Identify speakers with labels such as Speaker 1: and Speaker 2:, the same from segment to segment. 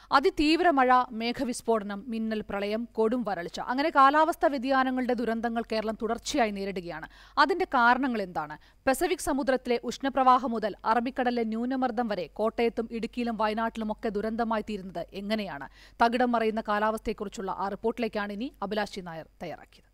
Speaker 1: അതിതീവ്ര മഴ മേഘവിസ്ഫോടനം മിന്നൽ പ്രളയം കൊടും വരൾച്ച അങ്ങനെ കാലാവസ്ഥാ വ്യതിയാനങ്ങളുടെ ദുരന്തങ്ങൾ കേരളം തുടർച്ചയായി നേരിടുകയാണ് അതിന്റെ കാരണങ്ങൾ എന്താണ് പസഫിക് സമുദ്രത്തിലെ ഉഷ്ണപ്രവാഹം മുതൽ അറബിക്കടലിലെ ന്യൂനമർദ്ദം വരെ കോട്ടയത്തും ഇടുക്കിയിലും വയനാട്ടിലുമൊക്കെ ദുരന്തമായി തീരുന്നത് എങ്ങനെയാണ് തകിടം മറയുന്ന കാലാവസ്ഥയെക്കുറിച്ചുള്ള ആ റിപ്പോർട്ടിലേക്കാണ് ഇനി അഭിലാഷി നായർ തയ്യാറാക്കിയത്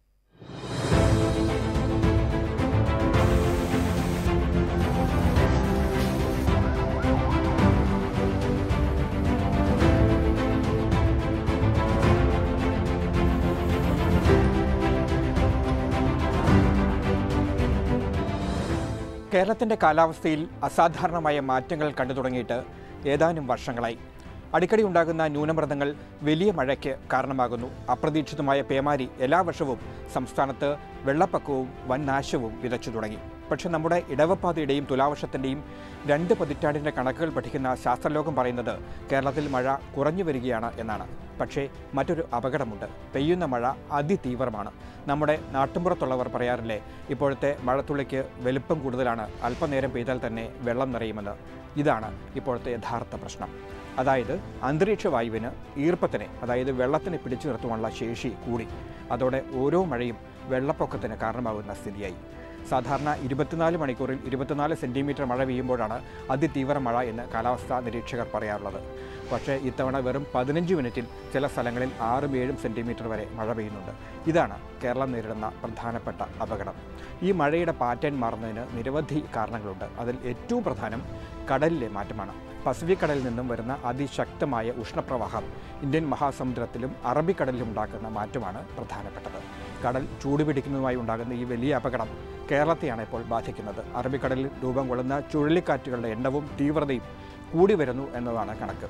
Speaker 2: കേരളത്തിൻ്റെ കാലാവസ്ഥയിൽ അസാധാരണമായ മാറ്റങ്ങൾ കണ്ടു തുടങ്ങിയിട്ട് ഏതാനും വർഷങ്ങളായി അടിക്കടി ഉണ്ടാകുന്ന ന്യൂനമർദ്ദങ്ങൾ വലിയ മഴയ്ക്ക് കാരണമാകുന്നു അപ്രതീക്ഷിതമായ പേമാരി എല്ലാ വർഷവും സംസ്ഥാനത്ത് വെള്ളപ്പൊക്കവും വൻ നാശവും വിതച്ചു തുടങ്ങി പക്ഷേ നമ്മുടെ ഇടവപ്പാതയുടെയും തുലാവർഷത്തിൻ്റെയും രണ്ട് പതിറ്റാണ്ടിൻ്റെ കണക്കുകൾ പഠിക്കുന്ന ശാസ്ത്രലോകം പറയുന്നത് കേരളത്തിൽ മഴ കുറഞ്ഞു വരികയാണ് എന്നാണ് പക്ഷേ മറ്റൊരു അപകടമുണ്ട് പെയ്യുന്ന മഴ അതിതീവ്രമാണ് നമ്മുടെ നാട്ടുമ്പുറത്തുള്ളവർ പറയാറില്ലേ ഇപ്പോഴത്തെ മഴത്തുള്ളിക്ക് വലുപ്പം കൂടുതലാണ് അല്പനേരം പെയ്താൽ തന്നെ വെള്ളം നിറയുമെന്ന് ഇതാണ് ഇപ്പോഴത്തെ യഥാർത്ഥ പ്രശ്നം അതായത് അന്തരീക്ഷ വായുവിന് ഈർപ്പത്തിന് അതായത് വെള്ളത്തിനെ പിടിച്ചു നിർത്തുവാനുള്ള ശേഷി കൂടി അതോടെ ഓരോ മഴയും വെള്ളപ്പൊക്കത്തിന് കാരണമാകുന്ന സ്ഥിതിയായി സാധാരണ ഇരുപത്തിനാല് മണിക്കൂറിൽ ഇരുപത്തിനാല് സെൻറ്റിമീറ്റർ മഴ പെയ്യുമ്പോഴാണ് അതിതീവ്ര മഴ എന്ന് കാലാവസ്ഥാ നിരീക്ഷകർ പറയാറുള്ളത് പക്ഷേ ഇത്തവണ വെറും പതിനഞ്ച് മിനിറ്റിൽ ചില സ്ഥലങ്ങളിൽ ആറും ഏഴും സെൻറ്റിമീറ്റർ വരെ മഴ പെയ്യുന്നുണ്ട് ഇതാണ് കേരളം നേരിടുന്ന പ്രധാനപ്പെട്ട അപകടം ഈ മഴയുടെ പാറ്റേൺ മാറുന്നതിന് നിരവധി കാരണങ്ങളുണ്ട് അതിൽ ഏറ്റവും പ്രധാനം കടലിലെ മാറ്റമാണ് പസഫിക് കടലിൽ നിന്നും വരുന്ന അതിശക്തമായ ഉഷ്ണപ്രവാഹം ഇന്ത്യൻ മഹാസമുദ്രത്തിലും അറബിക്കടലിലും ഉണ്ടാക്കുന്ന മാറ്റമാണ് പ്രധാനപ്പെട്ടത് കടൽ ചൂടുപിടിക്കുന്നതുമായി ഉണ്ടാകുന്ന ഈ വലിയ അപകടം കേരളത്തെയാണ് ഇപ്പോൾ ബാധിക്കുന്നത് അറബിക്കടലിൽ രൂപം കൊള്ളുന്ന ചുഴലിക്കാറ്റുകളുടെ എണ്ണവും തീവ്രതയും കൂടി വരുന്നു എന്നതാണ് കണക്ക്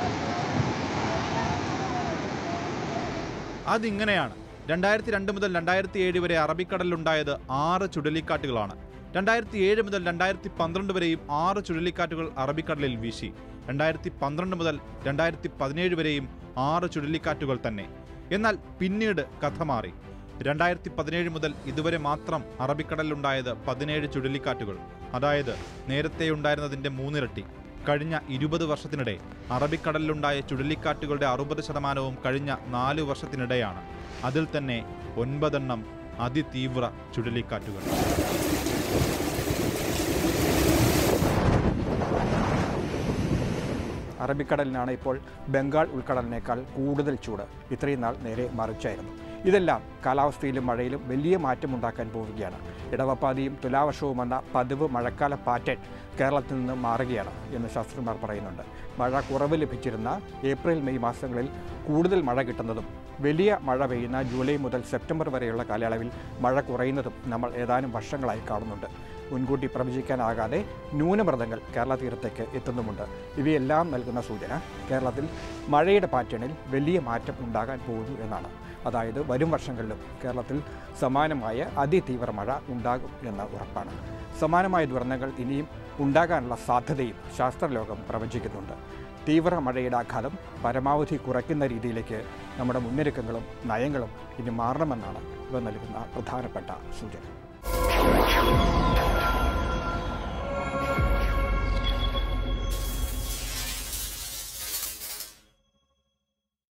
Speaker 3: അതിങ്ങനെയാണ് രണ്ടായിരത്തി രണ്ട് മുതൽ രണ്ടായിരത്തി ഏഴ് വരെ അറബിക്കടലിലുണ്ടായത് ആറ് ചുഴലിക്കാറ്റുകളാണ് രണ്ടായിരത്തി ഏഴ് മുതൽ രണ്ടായിരത്തി പന്ത്രണ്ട് വരെയും ആറ് ചുഴലിക്കാറ്റുകൾ അറബിക്കടലിൽ വീശി രണ്ടായിരത്തി പന്ത്രണ്ട് മുതൽ രണ്ടായിരത്തി പതിനേഴ് വരെയും ആറ് ചുഴലിക്കാറ്റുകൾ തന്നെ എന്നാൽ പിന്നീട് കഥ മാറി രണ്ടായിരത്തി പതിനേഴ് മുതൽ ഇതുവരെ മാത്രം അറബിക്കടലിലുണ്ടായത് പതിനേഴ് ചുഴലിക്കാറ്റുകൾ അതായത് നേരത്തെ ഉണ്ടായിരുന്നതിന്റെ മൂന്നിരട്ടി കഴിഞ്ഞ ഇരുപത് വർഷത്തിനിടെ അറബിക്കടലിലുണ്ടായ ചുഴലിക്കാറ്റുകളുടെ അറുപത് ശതമാനവും കഴിഞ്ഞ നാല് വർഷത്തിനിടെയാണ് അതിൽ തന്നെ ഒൻപതെണ്ണം അതിതീവ്ര ചുഴലിക്കാറ്റുകൾ
Speaker 2: അറബിക്കടലിനാണ് ഇപ്പോൾ ബംഗാൾ ഉൾക്കടലിനേക്കാൾ കൂടുതൽ ചൂട് ഇത്രയും നാൾ നേരെ മറിച്ചായിരുന്നു ഇതെല്ലാം കാലാവസ്ഥയിലും മഴയിലും വലിയ മാറ്റമുണ്ടാക്കാൻ പോവുകയാണ് ഇടവപ്പാതിയും തുലാവർഷവും എന്ന പതിവ് മഴക്കാല പാറ്റേൺ കേരളത്തിൽ നിന്ന് മാറുകയാണ് എന്ന് ശാസ്ത്രജ്ഞന്മാർ പറയുന്നുണ്ട് മഴ കുറവ് ലഭിച്ചിരുന്ന ഏപ്രിൽ മെയ് മാസങ്ങളിൽ കൂടുതൽ മഴ കിട്ടുന്നതും വലിയ മഴ പെയ്യുന്ന ജൂലൈ മുതൽ സെപ്റ്റംബർ വരെയുള്ള കാലയളവിൽ മഴ കുറയുന്നതും നമ്മൾ ഏതാനും വർഷങ്ങളായി കാണുന്നുണ്ട് മുൻകൂട്ടി പ്രവചിക്കാനാകാതെ ന്യൂനമർദ്ദങ്ങൾ കേരള തീരത്തേക്ക് എത്തുന്നുമുണ്ട് ഇവയെല്ലാം നൽകുന്ന സൂചന കേരളത്തിൽ മഴയുടെ പാറ്റേണിൽ വലിയ മാറ്റം ഉണ്ടാകാൻ പോകുന്നു എന്നാണ് അതായത് വരും വർഷങ്ങളിലും കേരളത്തിൽ സമാനമായ അതിതീവ്ര മഴ ഉണ്ടാകും എന്ന ഉറപ്പാണ് സമാനമായ ദുരന്തങ്ങൾ ഇനിയും ഉണ്ടാകാനുള്ള സാധ്യതയും ശാസ്ത്രലോകം പ്രവചിക്കുന്നുണ്ട് തീവ്ര മഴയുടെ ആഘാതം പരമാവധി കുറയ്ക്കുന്ന രീതിയിലേക്ക് നമ്മുടെ മുന്നൊരുക്കങ്ങളും നയങ്ങളും ഇനി മാറണമെന്നാണ് ഇവ നൽകുന്ന പ്രധാനപ്പെട്ട സൂചന